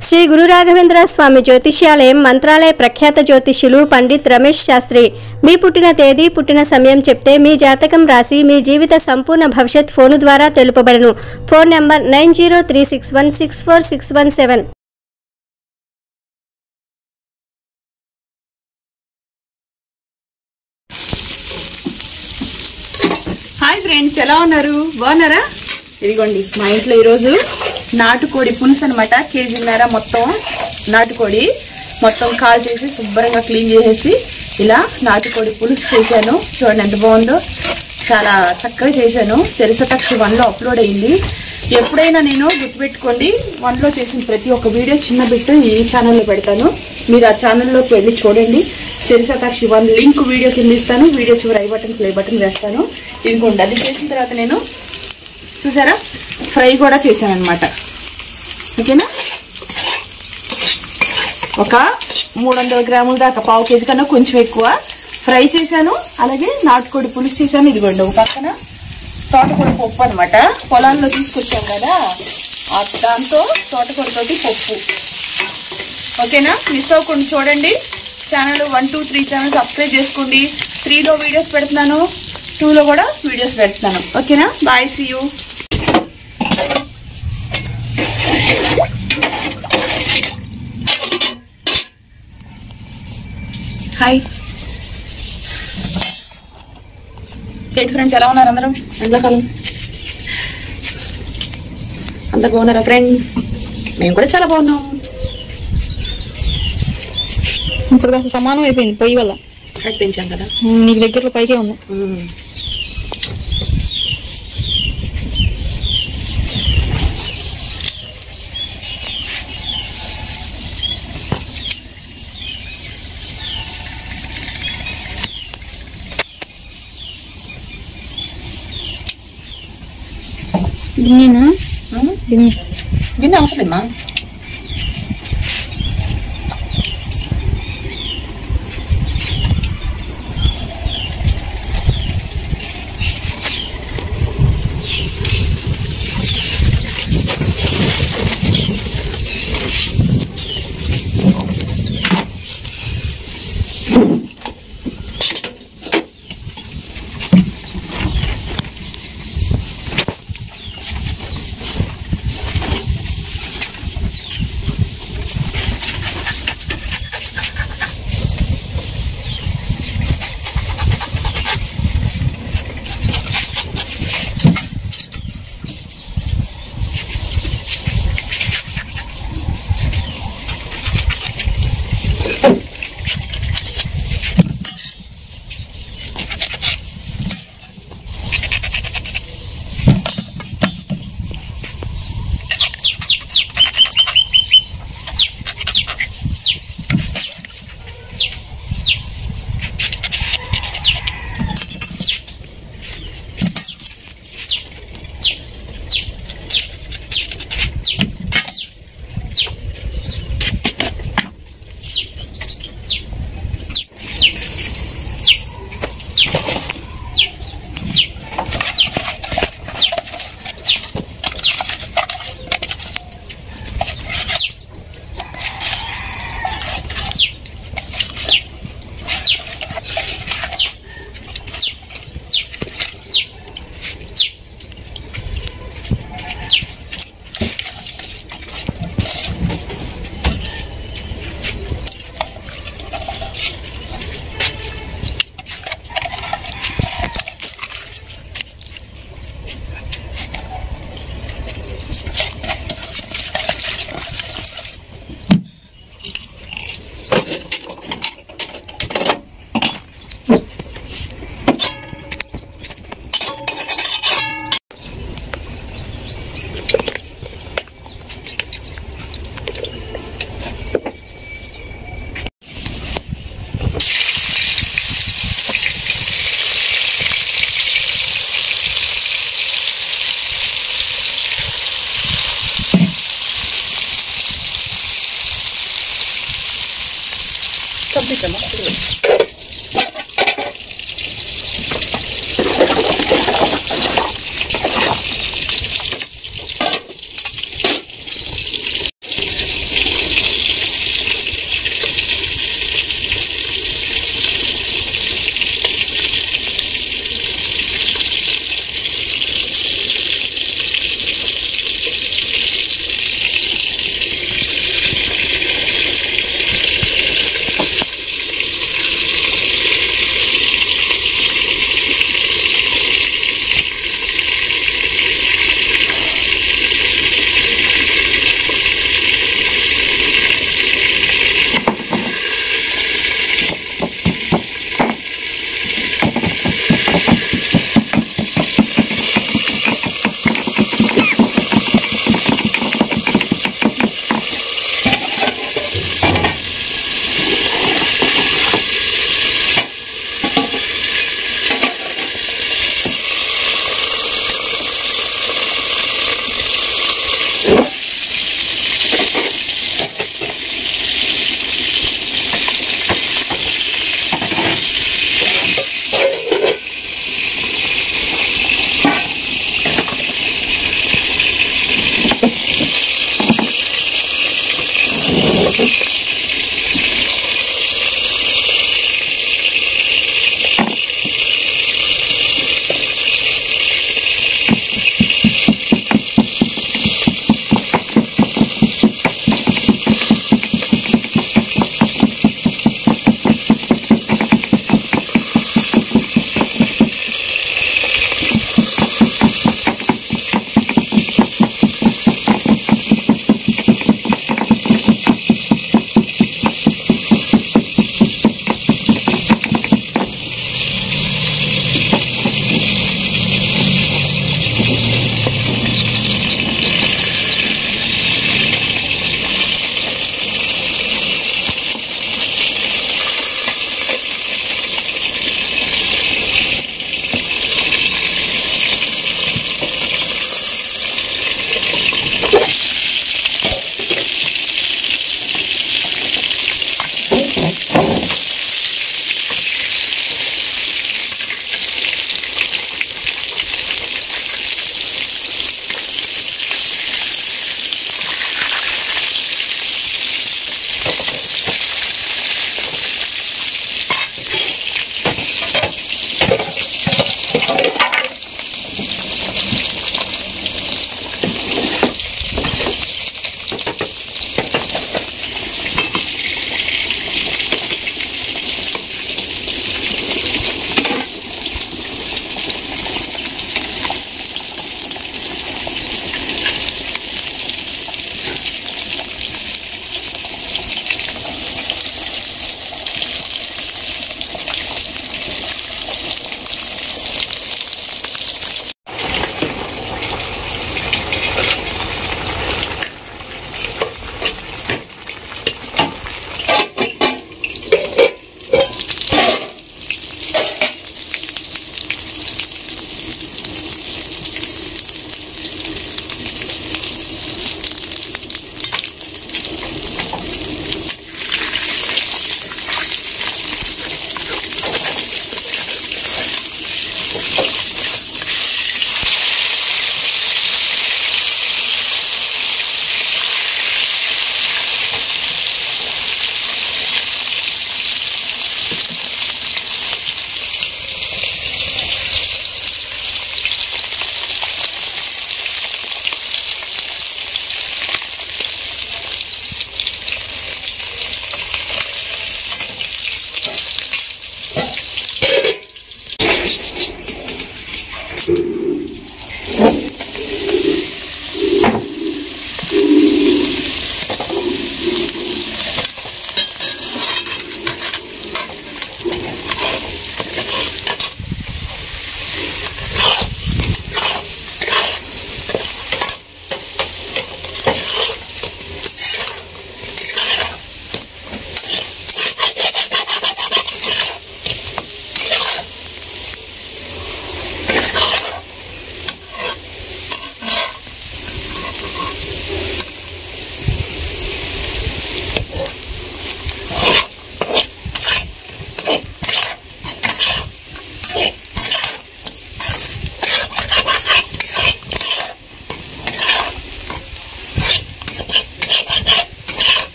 శ్రీ గురు రాఘవేంద్ర స్వామి జ్యోతిష్యాలయం మంత్రాలయ ప్రఖ్యాత జ్యోతిష్యులు పండిత్ రమేష్ శాస్త్రి మీ పుట్టిన తేదీ పుట్టిన సమయం చెప్తే మీ జాతకం రాసి మీ జీవిత సంపూర్ణ భవిష్యత్ ఫోను ద్వారా తెలుపబడను phone number nine zero three six one six four six one seven hi friends ఎలా ఉన్నారు బాగున్నారా ఇదిగోండి మా ఇంట్లో ఈరోజు నాటుకోడి పులుసు అనమాట కేజీన్నర మొత్తం నాటుకోడి మొత్తం కాల్ చేసి శుభ్రంగా క్లీన్ చేసేసి ఇలా నాటుకోడి పులుసు చేశాను చూడండి ఎంత బాగుందో చాలా చక్కగా చేశాను చరిసటాక్షి వన్లో అప్లోడ్ అయింది ఎప్పుడైనా నేను గుర్తుపెట్టుకోండి వన్లో చేసిన ప్రతి ఒక్క వీడియో చిన్న బిట్టు ఈ ఛానల్లో పెడతాను మీరు ఆ ఛానల్లోకి వెళ్ళి చూడండి చరిసటాక్షి వన్ లింక్ వీడియో కింద ఇస్తాను వీడియో చివరి ఐ బటన్ ప్లే బటన్ వేస్తాను ఇదిగోండి అది చేసిన తర్వాత నేను చూసారా ఫ్రై కూడా చేశాను అనమాట ఓకేనా ఒక మూడు వందల గ్రాముల దాకా పావు కేజీ కన్నా కొంచెం ఎక్కువ ఫ్రై చేశాను అలాగే నాటుకోడి పులుసు చేశాను ఇదిగోండి ఒక పక్కన తోటకూర పప్పు అనమాట పొలాల్లో తీసుకొచ్చాం కదా ఆ దాంతో తోటకూరతోటి పప్పు ఓకేనా మిస్ అవ్వకుండా చూడండి channel one two three channel subscribe చేసుకోండి త్రీలో వీడియోస్ పెడుతున్నాను టూలో కూడా వీడియోస్ పెడుతున్నాను ఓకేనా బాయ్ సీ యూ హాయ్ ఏంటి ఫ్రెండ్స్ ఎలా ఉన్నారు అందరం ఎండాకాలం అందరు బాగున్నారా ఫ్రెండ్ మేము కూడా చాలా బాగున్నాం ఇప్పుడు కాస్త సమానం అయిపోయింది పొయ్యి వల్ల హైట్ పెంచాం కదా నీకు దగ్గరలో పైకే ఉంది గిన్నెనా గిన్నె గిన్నె అవసరమా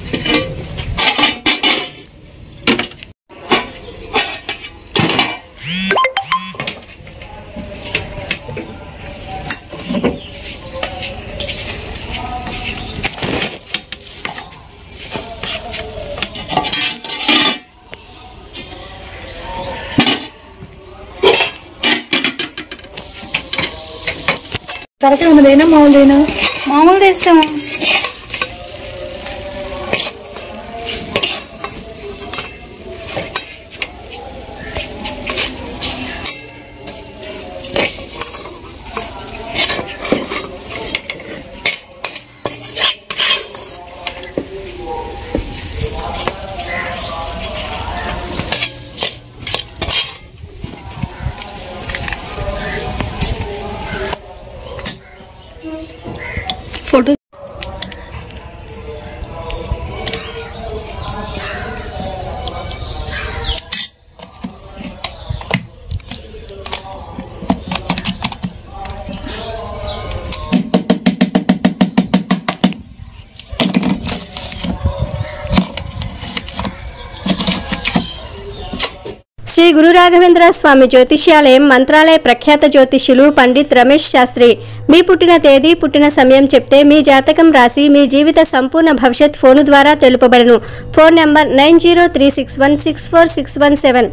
కరెక్ట్గా ఉన్నదేనా మామూలుదేనా మామూలు తెస్తాము ఫోటో శ్రీ గురు రాఘవేంద్ర స్వామి జ్యోతిష్యాలయం మంత్రాలయ ప్రఖ్యాత జ్యోతిష్యులు పండిత్ రమేష్ శాస్త్రి మీ పుట్టిన తేదీ పుట్టిన సమయం చెప్తే మీ జాతకం రాసి మీ జీవిత సంపూర్ణ భవిష్యత్ ఫోను ద్వారా తెలుపబడను phone number nine zero three six one six four six one seven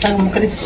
నాకు ముక్క తీసుకో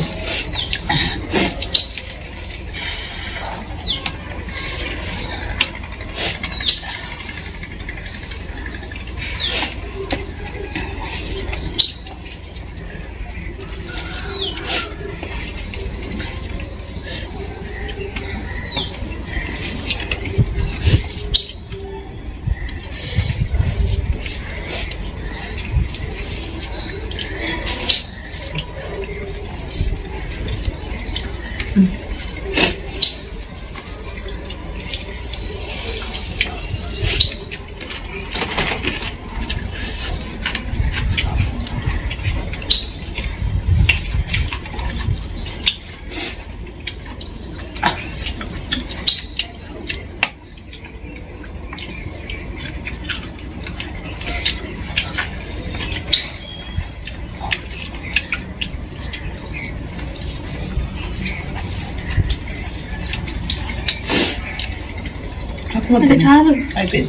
అంటే చాలు అయిపోయింది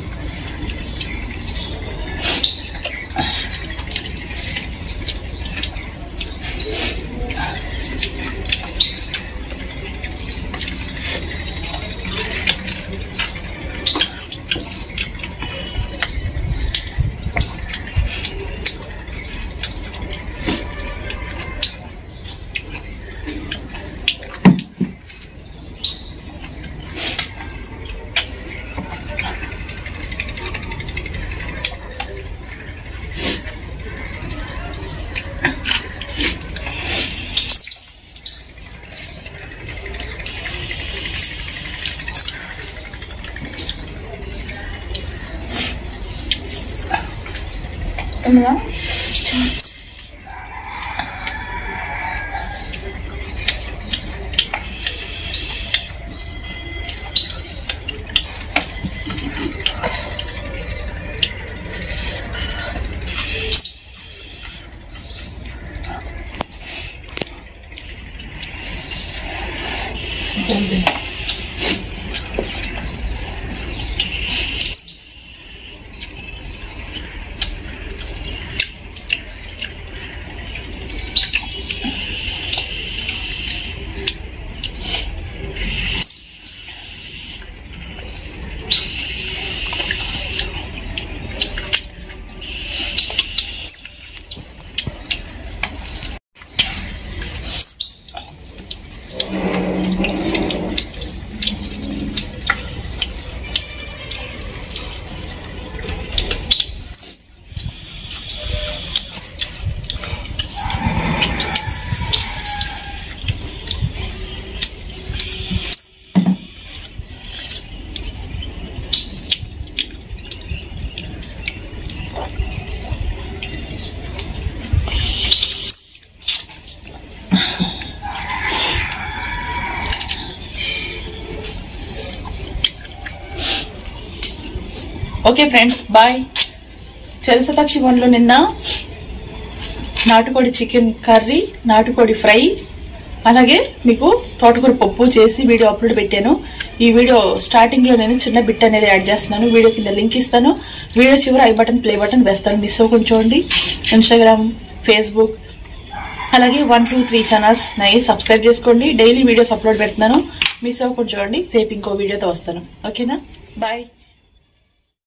ఉందా ఓకే ఫ్రెండ్స్ బాయ్ చలసతాక్షి వన్లో నిన్న నాటుకోడి చికెన్ కర్రీ నాటుకోడి ఫ్రై అలాగే మీకు తోటకూర పప్పు చేసి వీడియో అప్లోడ్ పెట్టాను ఈ వీడియో స్టార్టింగ్ లో నేను చిన్న బిట్ అనేది యాడ్ చేస్తున్నాను వీడియో కింద లింక్ ఇస్తాను వీడియో చివరి ఐ బటన్ ప్లే బటన్ వేస్తాను మిస్ అవ్వకుండా చూడండి ఇన్స్టాగ్రామ్ ఫేస్బుక్ అలాగే వన్ టూ త్రీ ఛానల్స్ నై సబ్స్క్రైబ్ చేసుకోండి డైలీ వీడియోస్ అప్లోడ్ పెడుతున్నాను మిస్ అవ్వకుండా చూడండి రేపు ఇంకో వీడియోతో వస్తాను ఓకేనా బాయ్